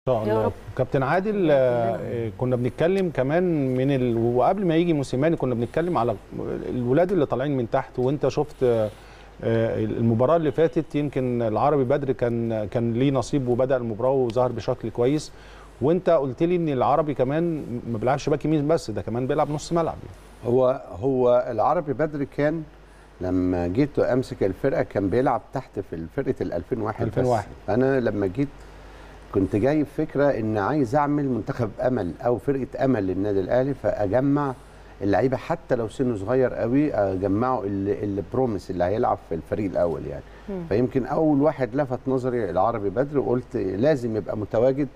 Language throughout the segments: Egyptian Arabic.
شاء يا الله رب. كابتن عادل آه، كنا بنتكلم كمان من ال... وقبل ما يجي موسيماني كنا بنتكلم على الولاد اللي طالعين من تحت وانت شفت آه، آه، المباراه اللي فاتت يمكن العربي بدر كان كان ليه نصيب وبدا المباراه وظهر بشكل كويس وانت قلت لي ان العربي كمان ما بيلعبش باك يمين بس ده كمان بيلعب نص ملعب هو هو العربي بدر كان لما جيت امسك الفرقه كان بيلعب تحت في فرقه ال 2001 بس. 2001. انا لما جيت كنت جاي بفكره ان عايز اعمل منتخب امل او فرقه امل للنادي الاهلي فاجمع اللعيبه حتى لو سنه صغير قوي اجمعه اللي, اللي بروميس اللي هيلعب في الفريق الاول يعني مم. فيمكن اول واحد لفت نظري العربي بدر وقلت لازم يبقى متواجد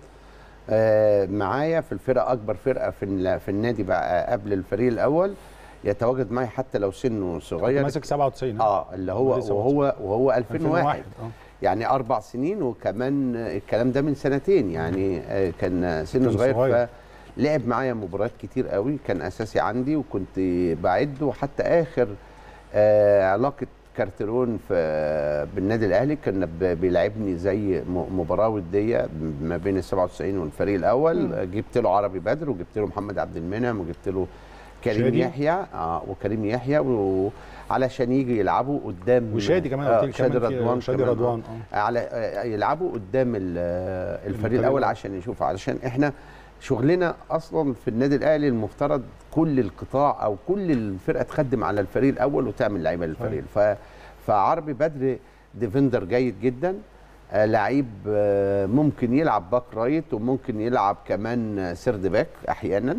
آه، معايا في الفرقه اكبر فرقه في ال- في النادي بقى قبل الفريق الاول يتواجد معايا حتى لو سنه صغير ماسك 97 ها؟ اه اللي هو لسه وهو وهو 2001 اه يعني اربع سنين وكمان الكلام ده من سنتين يعني آه، كان سنه كان صغير صغير. فلعب معايا مباريات كتير قوي كان اساسي عندي وكنت بعده حتى اخر آه، علاقه كارترون في بالنادي الاهلي كان ب- بيلعبني زي م- مباراه وديه ما بين ال 97 والفريق الاول مم. جبت له عربي بدر وجبت له محمد عبد المنعم وجبت له كريم شادي. يحيى اه وكريم يحيى وعلشان يجي يلعبوا قدام وشادي كمان آه، قلت لي شادي كمان في- رضوان شادي كمان، آه. رضوان اه على آه، يلعبوا قدام ال- آه، الفريق الفريق الاول الأول. عشان يشوفوا علشان احنا شغلنا اصلا في النادي الاهلي المفترض كل القطاع او كل الفرقه تخدم على الفريق الاول وتعمل لعيبه للفريق ف فعربي بدر ديفندر جيد جدا آه، لعيب آه، ممكن يلعب باك رايت وممكن يلعب كمان آه، سيرد باك احيانا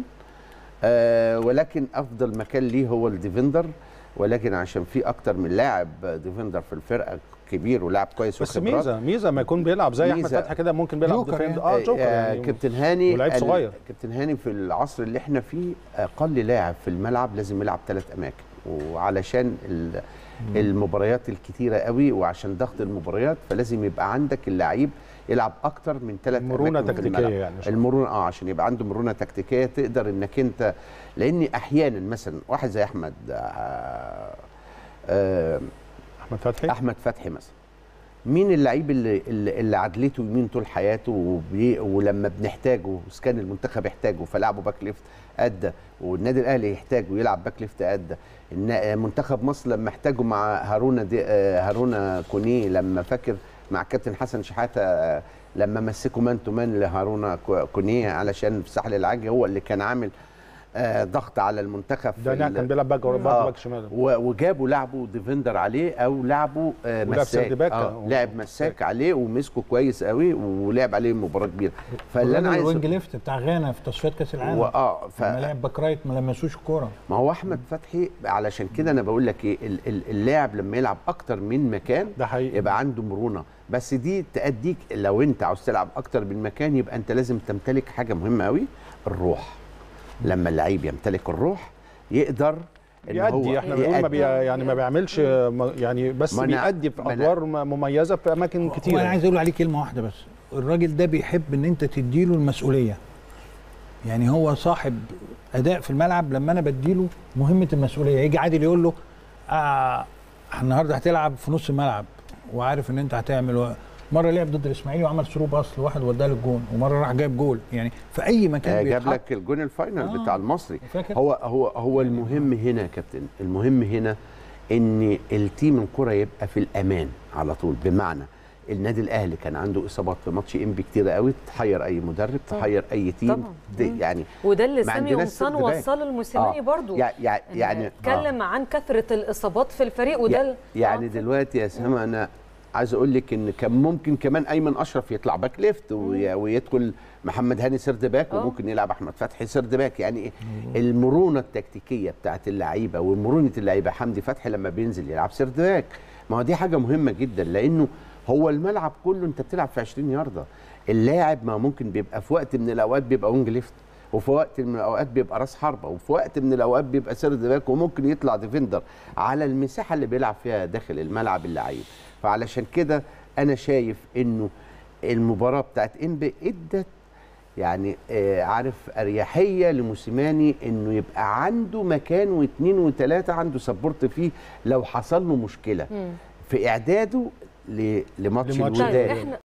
آه، ولكن افضل مكان ليه هو الديفندر ولكن عشان في اكتر من لاعب ديفندر في الفرقه كبير ولاعب كويس بس وخبرات. ميزه ميزه ما يكون بيلعب زي احمد ميزة. فتحي كده ممكن بيلعب جوكر ديفند يعني. اه جوكر آه، يعني كابتن هاني ولاعيب ال- صغير. كابتن هاني في العصر اللي احنا فيه اقل لاعب في الملعب لازم يلعب ثلاث اماكن وعلشان ال- المباريات الكتيره قوي وعشان ضغط المباريات فلازم يبقى عندك اللعيب يلعب اكتر من ثلاث مرونه اماكن في تكتيكيه الملعب. يعني شوية. المرونه اه عشان يبقى عنده مرونه تكتيكيه تقدر انك انت لان احيانا مثلا واحد زي احمد آه آه احمد فتحي احمد فتحي مثلا مين اللعيب اللي اللي, اللي عدلته يمين طول حياته وبي ولما بنحتاجه إذا كان المنتخب يحتاجه فلعبه باك ليفت ادى والنادي الاهلي يحتاجه يلعب باك ليفت ادى إن- منتخب مصر لما احتاجه مع هارونا دي آه، هارونا كوني لما فاكر مع كابتن حسن شحاته آه، لما مسكوا مان تو مان لهارونا كو- كوني علشان في ساحل العاج هو اللي كان عامل آه، ضغط على المنتخب ده في ده ال- كان بيلعب باك برضه آه. باك شمال و- وجابوا لعبوا ديفندر عليه او لعبوا آه ولعب مساك سيرد باك. آه لعب مساك عليه ومسكه كويس قوي ولعب عليه مباراه كبيره فاللي انا عايز الوينج ليفت بتاع غانا في تصفيات كاس العالم و- اه ف... لما لعب باك رايت ما لمسوش الكوره ما هو احمد فتحي علشان كده انا بقول لك ايه ال- ال- اللاعب لما يلعب اكتر من مكان ده حقيقي يبقى عنده مرونه بس دي تاديك لو انت عاوز تلعب اكتر من مكان يبقى انت لازم تمتلك حاجه مهمه قوي الروح لما اللعيب يمتلك الروح يقدر إن هو بيأدي احنا بنقول ما بي يأدي. يعني ما بيعملش ما- يعني بس ما أنا- بيأدي في ما أنا- ادوار م- مميزه في اماكن هو كتيره انا عايز اقول عليه كلمه واحده بس الراجل ده بيحب ان انت تديله المسؤوليه يعني هو صاحب اداء في الملعب لما انا بديله مهمه المسؤوليه يجي عادل يقول له آه النهارده هتلعب في نص الملعب وعارف ان انت هتعمل و... مره لعب ضد الاسماعيلي وعمل ثرو باص لواحد وداه للجون ومره راح جايب جول يعني في اي مكان آه، جاب بيتحط لك الجون الفاينل آه. بتاع المصري فاكر هو هو هو المهم هنا يا كابتن المهم هنا ان التيم الكره يبقى في الامان على طول بمعنى النادي الاهلي كان عنده اصابات في ماتش انبي كتير قوي تحير اي مدرب طبعا. تحير اي تيم طبعا. دي مم. يعني وده اللي ما سامي عندناش قمصان سد باك. وصله لموسيماني آه. برضو يع- يع- يعني اتكلم عن كثره الاصابات في الفريق وده ال- يعني آه. دلوقتي يا سما انا عايز اقول لك ان كان ممكن كمان ايمن اشرف يطلع باك ليفت وي- ويدخل محمد هاني سرد باك آه. وممكن يلعب احمد فتحي سرد باك يعني إيه؟ المرونه التكتيكيه بتاعت اللعيبه ومرونه اللعيبه حمدي فتحي لما بينزل يلعب سرد باك ما هو دي حاجه مهمه جدا لانه هو الملعب كله انت بتلعب في 20 يارده اللاعب ما ممكن بيبقى في وقت من الاوقات بيبقى وينج ليفت وفي وقت من الاوقات بيبقى راس حربه وفي وقت من الاوقات بيبقى سرد باك وممكن يطلع ديفندر على المساحه اللي بيلعب فيها داخل الملعب اللعيب فعلشان كده انا شايف انه المباراه بتاعت انبي ادت يعني آه عارف اريحيه لموسيماني انه يبقى عنده مكان واثنين وثلاثه عنده سبورت فيه لو حصل له مشكله مم. في اعداده ل- لماتش لماتش الوداد طيب احنا